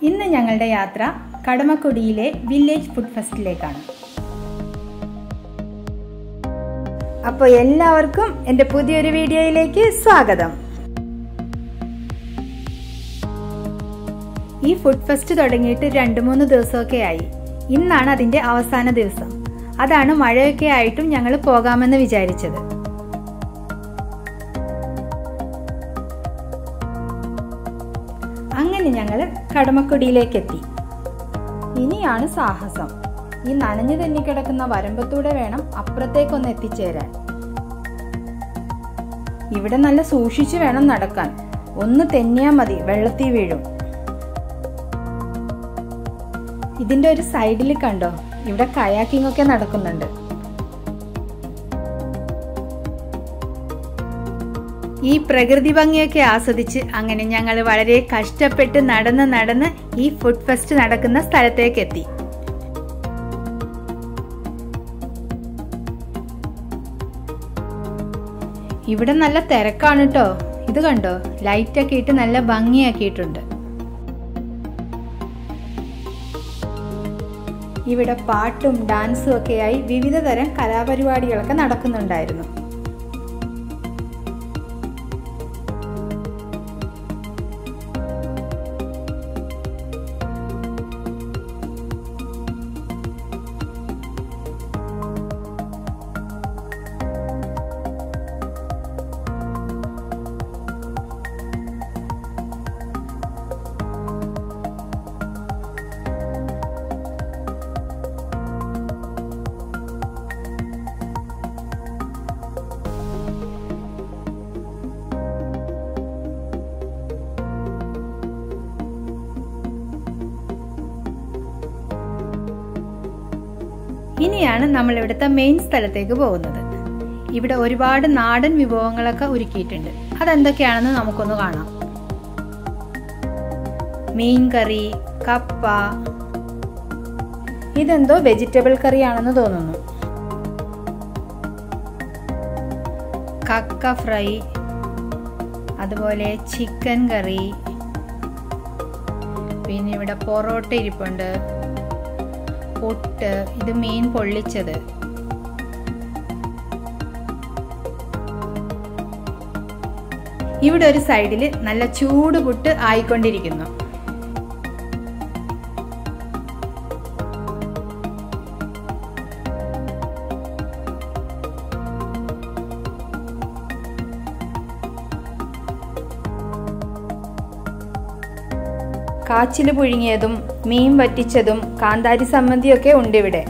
ഇന്ന് ഞങ്ങളുടെ യാത്ര കടമക്കുടിയിലെ വില്ലേജ് ഫുഡ് ഫെസ്റ്റിലേക്കാണ് അപ്പോൾ എല്ലാവർക്കും എൻ്റെ പുതിയൊരു വീഡിയോയിലേക്ക് സ്വാഗതം ഈ ഫുഡ് ഫെസ്റ്റ് തുടങ്ങിയിട്ട് രണ്ട് മൂന്ന് ദിവസമൊക്കെ ആയി ഇന്നാണ് അതിൻ്റെ അവസാന ദിവസം അതാണ് മഴയൊക്കെ ആയിട്ടും ഞങ്ങൾ പോകാമെന്ന് വിചാരിച്ചത് അങ്ങനെ ഞങ്ങൾ കടമക്കുടിയിലേക്ക് എത്തി ഇനിയാണ് സാഹസം ഈ നനഞ്ഞു തെന്നിക്കിടക്കുന്ന വരമ്പത്തൂടെ വേണം അപ്പുറത്തേക്കൊന്ന് എത്തിച്ചേരാൻ ഇവിടെ നല്ല സൂക്ഷിച്ചു വേണം നടക്കാൻ ഒന്ന് തെന്നിയാ മതി വെള്ളത്തിൽ വീഴും ഇതിന്റെ ഒരു സൈഡിൽ കണ്ടോ ഇവിടെ കയാക്കിംഗ് ഒക്കെ നടക്കുന്നുണ്ട് ഈ പ്രകൃതി ഭംഗിയൊക്കെ ആസ്വദിച്ച് അങ്ങനെ ഞങ്ങൾ വളരെ കഷ്ടപ്പെട്ട് നടന്ന് നടന്ന് ഈ ഫുഡ് ഫെസ്റ്റ് നടക്കുന്ന സ്ഥലത്തേക്ക് എത്തി ഇവിടെ നല്ല തിരക്കാണ് കേട്ടോ ഇത് കണ്ടോ ലൈറ്റൊക്കെ ഇട്ട് നല്ല ഭംഗിയാക്കിയിട്ടുണ്ട് ഇവിടെ പാട്ടും ഡാൻസും ഒക്കെയായി വിവിധ തരം കലാപരിപാടികളൊക്കെ നടക്കുന്നുണ്ടായിരുന്നു ഇനിയാണ് നമ്മൾ ഇവിടുത്തെ മെയിൻ സ്ഥലത്തേക്ക് പോകുന്നത് ഇവിടെ ഒരുപാട് നാടൻ വിഭവങ്ങളൊക്കെ ഒരുക്കിയിട്ടുണ്ട് അതെന്തൊക്കെയാണെന്ന് നമുക്കൊന്ന് കാണാം മീൻ കറി കപ്പ ഇതെന്തോ വെജിറ്റബിൾ കറിയാണെന്ന് തോന്നുന്നു കക്ക ഫ്രൈ അതുപോലെ ചിക്കൻ കറി പിന്നെ ഇവിടെ പൊറോട്ട ഇരിപ്പുണ്ട് പൊട്ട് ഇത് മീൻ പൊള്ളിച്ചത് ഇവിടെ ഒരു സൈഡിൽ നല്ല ചൂട് പുട്ട് ആയിക്കൊണ്ടിരിക്കുന്നു കാച്ചില് പുഴുങ്ങിയതും മീൻ വറ്റിച്ചതും കാന്താരി സമ്മന്തിയൊക്കെ ഉണ്ട് ഇവിടെ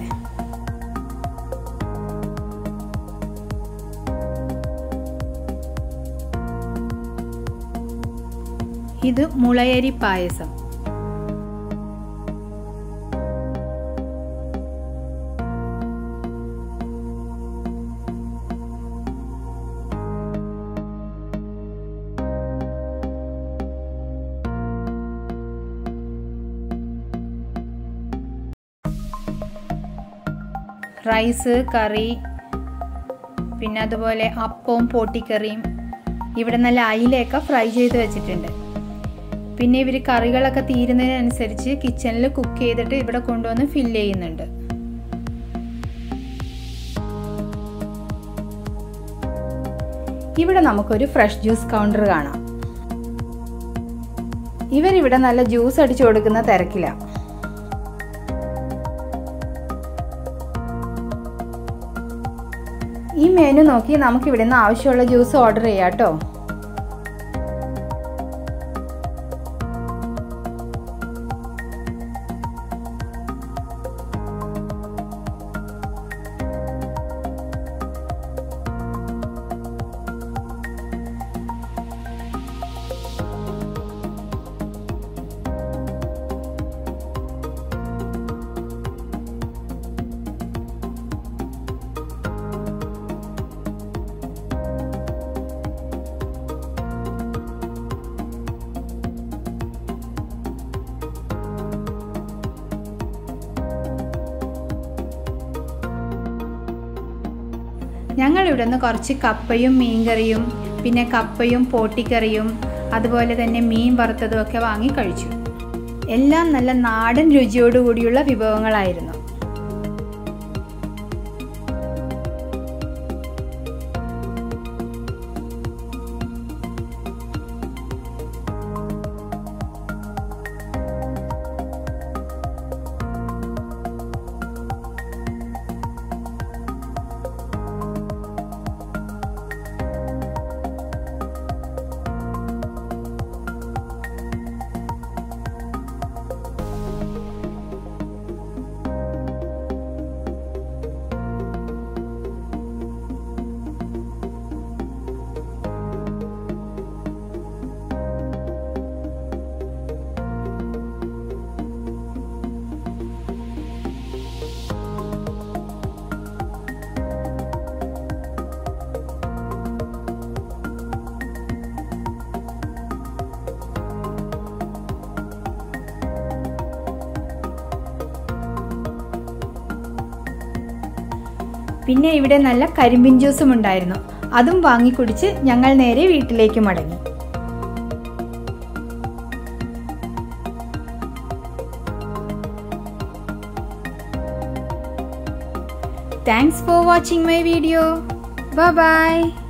ഇത് മുളയരി പായസം റൈസ് കറി പിന്നെ അതുപോലെ അപ്പവും പോട്ടിക്കറിയും ഇവിടെ നല്ല അയിലയൊക്കെ ഫ്രൈ ചെയ്ത് വെച്ചിട്ടുണ്ട് പിന്നെ ഇവർ കറികളൊക്കെ തീരുന്നതിനനുസരിച്ച് കിച്ചണിൽ കുക്ക് ചെയ്തിട്ട് ഇവിടെ കൊണ്ടുവന്ന് ഫില്ല് ചെയ്യുന്നുണ്ട് ഇവിടെ നമുക്കൊരു ഫ്രഷ് ജ്യൂസ് കൗണ്ടർ കാണാം ഇവരിവിടെ നല്ല ജ്യൂസ് അടിച്ചു കൊടുക്കുന്ന തിരക്കിലാണ് ഈ മെനു നോക്കി നമുക്ക് ഇവിടെ നിന്ന് ആവശ്യമുള്ള ജ്യൂസ് ഓർഡർ ചെയ്യാം കേട്ടോ ഞങ്ങൾ ഇവിടെ നിന്ന് കുറച്ച് കപ്പയും മീൻകറിയും പിന്നെ കപ്പയും പോട്ടിക്കറിയും അതുപോലെ തന്നെ മീൻ വറുത്തതും ഒക്കെ വാങ്ങി കഴിച്ചു എല്ലാം നല്ല നാടൻ രുചിയോടുകൂടിയുള്ള വിഭവങ്ങളായിരുന്നു പിന്നെ ഇവിടെ നല്ല കരിമ്പിൻ ജ്യൂസും ഉണ്ടായിരുന്നു അതും വാങ്ങിക്കുടിച്ച് ഞങ്ങൾ നേരെ വീട്ടിലേക്ക് മടങ്ങി thanks for watching my video by